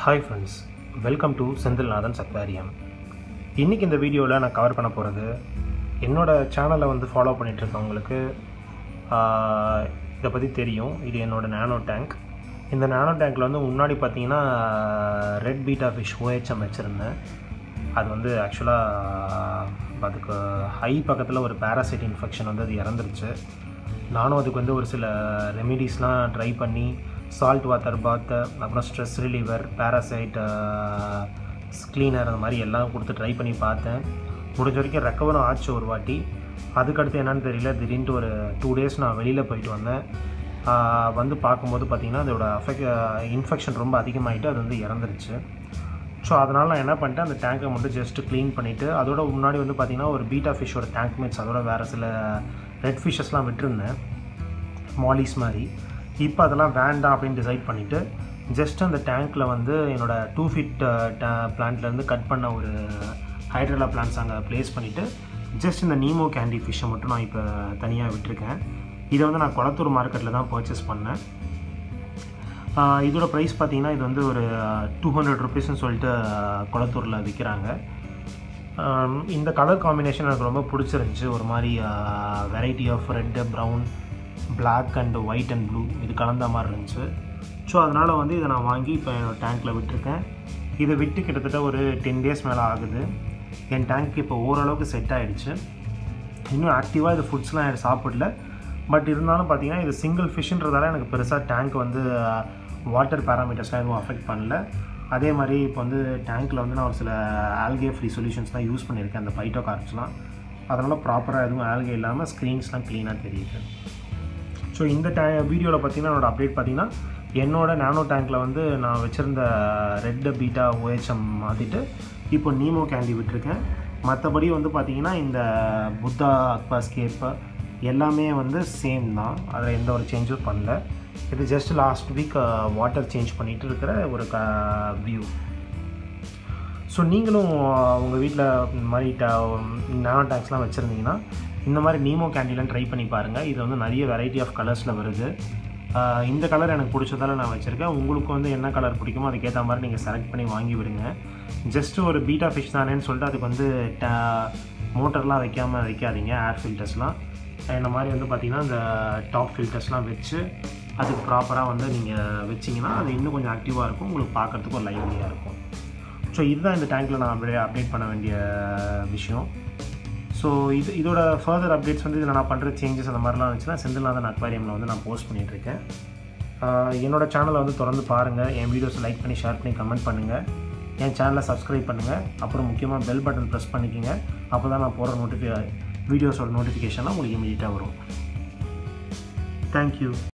hi friends welcome to Senthilnathan aquarium இன்றைக்கி இந்த வீடியோவில் நான் கவர் பண்ண போகிறது என்னோடய சேனலை வந்து ஃபாலோ பண்ணிட்டு இருக்கவங்களுக்கு ஆஹ், இதை பற்றி தெரியும் இது என்னோட நானோ டேங்க் இந்த நானோ டேங்க்கில் வந்து முன்னாடி பார்த்தீங்கன்னா ரெட் பீட்டா ஃபிஷ் ஓஹெச்எம் வச்சுருந்தேன் அது வந்து ஆக்சுவலாக அதுக்கு ஹை பக்கத்தில் ஒரு பேராசைட் இன்ஃபெக்ஷன் வந்து அது இறந்துருச்சு நானும் அதுக்கு வந்து ஒரு சில ரெமிடிஸ்லாம் ட்ரை பண்ணி சால்ட் வாட்டர் பாத் அப்புறம் ஸ்ட்ரெஸ் ரிலீவர் பேராசைட் க்ளீனர் அந்த மாதிரி எல்லாம் கொடுத்து ட்ரை பண்ணி பார்த்தேன் முடிஞ்ச வரைக்கும் ரெக்கவரும் ஆச்சு ஒரு வாட்டி அதுக்கடுத்து என்னன்னு தெரியல திடீர்னு ஒரு டூ டேஸ் நான் வெளியில் போயிட்டு வந்தேன் ஆஹ் வந்து பார்க்கும்போது பார்த்திங்கன்னா அதோட அஃபெக்ட் இன்ஃபெக்ஷன் ரொம்ப அதிகமாகிட்டு அது வந்து இறந்துருச்சு ஸோ அதனால் நான் என்ன பண்ணிட்டேன் அந்த டேங்கை மட்டும் ஜஸ்ட் க்ளீன் பண்ணிவிட்டு அதோட முன்னாடி வந்து பார்த்திங்கன்னா ஒரு பீட்டா ஃபிஷ்ஷோட டேங்க் மேட்ஸ் அதோட வேறு சில ரெட் ஃபிஷ்ஷஸ்லாம் விட்டுருந்தேன் மாலிஸ் மாதிரி இப்போ அதெல்லாம் வேண்டாம் அப்படின்னு டிசைட் பண்ணிவிட்டு ஜஸ்ட் அந்த டேங்க்கில் வந்து என்னோட டூ ஃபீட் பிளான்ட்லேருந்து கட் பண்ண ஒரு ஹைட்ரலா பிளான்ஸ் அங்கே ப்ளேஸ் பண்ணிவிட்டு ஜஸ்ட் இந்த நீமோ கேண்டி ஃபிஷ்ஷை மட்டும் நான் இப்போ தனியாக விட்டுருக்கேன் இதை வந்து நான் குளத்தூர் மார்க்கெட்டில் தான் பர்ச்சேஸ் பண்ணேன் ஆஹ் இதோட ப்ரைஸ் பார்த்தீங்கன்னா இது வந்து ஒரு டூ ஹண்ட்ரட் ருபீஸ்னு சொல்லிட்டு ஆஹ் குளத்தூரில் விற்கிறாங்க ஆம், இந்த கலர் காம்பினேஷன் எனக்கு ரொம்ப பிடிச்சிருந்துச்சி ஒரு மாதிரி variety of red brown Black and white and blue இது கலந்த மாதிரி இருந்துச்சு ஸோ அதனால் வந்து இதை நான் வாங்கி இப்போ என்னோட டேங்க்கில் விட்டுருக்கேன் இதை விட்டு கிட்டத்தட்ட ஒரு டென் டேஸ் மேலே ஆகுது என் டேங்க் இப்போ ஓரளவுக்கு செட் ஆகிடுச்சு இன்னும் ஆக்டிவாக இது ஃபுட்ஸ்லாம் சாப்பிடல பட் இருந்தாலும் பார்த்தீங்கன்னா இது சிங்கிள் ஃபிஷ்ன்றதால எனக்கு பெருசாக டேங்க் வந்து வாட்டர் பேராமீட்டர்ஸ்லாம் எதுவும் அஃபெக்ட் பண்ணல அதே மாதிரி இப்போ வந்து டேங்க்கில் வந்து நான் ஒரு சில ஆல்கே ஃப்ரீ சொல்யூஷன்ஸ்லாம் யூஸ் பண்ணியிருக்கேன் அந்த பைட்டோ கார்ப்ஸ்லாம் அதனால் ப்ராப்பராக எதுவும் ஆல்கே இல்லாமல் ஸ்க்ரீன்ஸ்லாம் க்ளீனாக தெரியுது ஸோ இந்த டே வீடியோவில் பார்த்தீங்கன்னா என்னோட அப்டேட் பார்த்தீங்கன்னா என்னோட நானோ டேங்க்கில் வந்து நான் வச்சுருந்த ரெட் பீட்டா ஓஹெச்எம் மாற்றிட்டு இப்போ நீமோ கேண்டி விட்டுருக்கேன் மற்றபடி வந்து பார்த்தீங்கன்னா இந்த புத்தா அக்வாஸ்கேப் எல்லாமே வந்து சேம் தான் அதில் எந்த ஒரு சேஞ்சும் பண்ணல இது just last week water change பண்ணிட்டு இருக்கிற ஒரு க வியூ ஸோ நீங்களும் உங்கள் வீட்டில் இந்த மாதிரி ட நானோ டேங்க்ஸ்லாம் வச்சுருந்தீங்கன்னா இந்த மாதிரி நீமோ கேண்டிலாம் ட்ரை பண்ணி பாருங்கள் இது வந்து நிறைய வெரைட்டி ஆஃப் கலர்ஸில் வருது ஆஹ் இந்த கலர் எனக்கு பிடிச்சதால நான் வச்சுருக்கேன் உங்களுக்கு வந்து என்ன கலர் பிடிக்குமோ அதுக்கேற்ற மாதிரி நீங்கள் செலக்ட் பண்ணி வாங்கி விடுங்க ஜஸ்ட் ஒரு பீட்டா ஃபிஷ் தானேன்னு சொல்லிட்டு அதுக்கு வந்து மோட்டர்லாம் வைக்காமல் வைக்காதீங்க ஏர் ஃபில்டர்ஸ்லாம் இந்த மாதிரி வந்து பார்த்திங்கன்னா இந்த டாப் ஃபில்டர்ஸ்லாம் வச்சு அதுக்கு ப்ராப்பராக வந்து நீங்கள் வச்சிங்கன்னா அது இன்னும் கொஞ்சம் ஆக்டிவாக இருக்கும் உங்களுக்கு பார்க்குறதுக்கு ஒரு லைவ்லியாக இருக்கும் ஸோ இதுதான் இந்த டேங்க்கில் நான் அப்படியே அப்டேட் பண்ண வேண்டிய விஷயம் ஸோ இது இதோட ஃபர்தர் அப்டேட்ஸ் வந்து இதில் நான் பண்ணுற சேஞ்சஸ் அந்த மாதிரிலாம் இருந்துச்சுன்னா செந்தில்நாதன் அக்வாரியமில் வந்து நான் போஸ்ட் பண்ணிகிட்ருக்கேன் என்னோட சேனலை வந்து தொடர்ந்து பாருங்கள் என் வீடியோஸ் லைக் பண்ணி ஷேர் பண்ணி கமெண்ட் பண்ணுங்கள் என் சேனலை சப்ஸ்கிரைப் பண்ணுங்கள் அப்புறம் முக்கியமாக பெல் பட்டன் ப்ரெஸ் பண்ணிக்கோங்க அப்போ தான் நான் போடுற நோட்டிஃபி வீடியோஸோட நோட்டிஃபிகேஷன்லாம் உங்களுக்கு இமீடியட்டாக வரும் தேங்க்யூ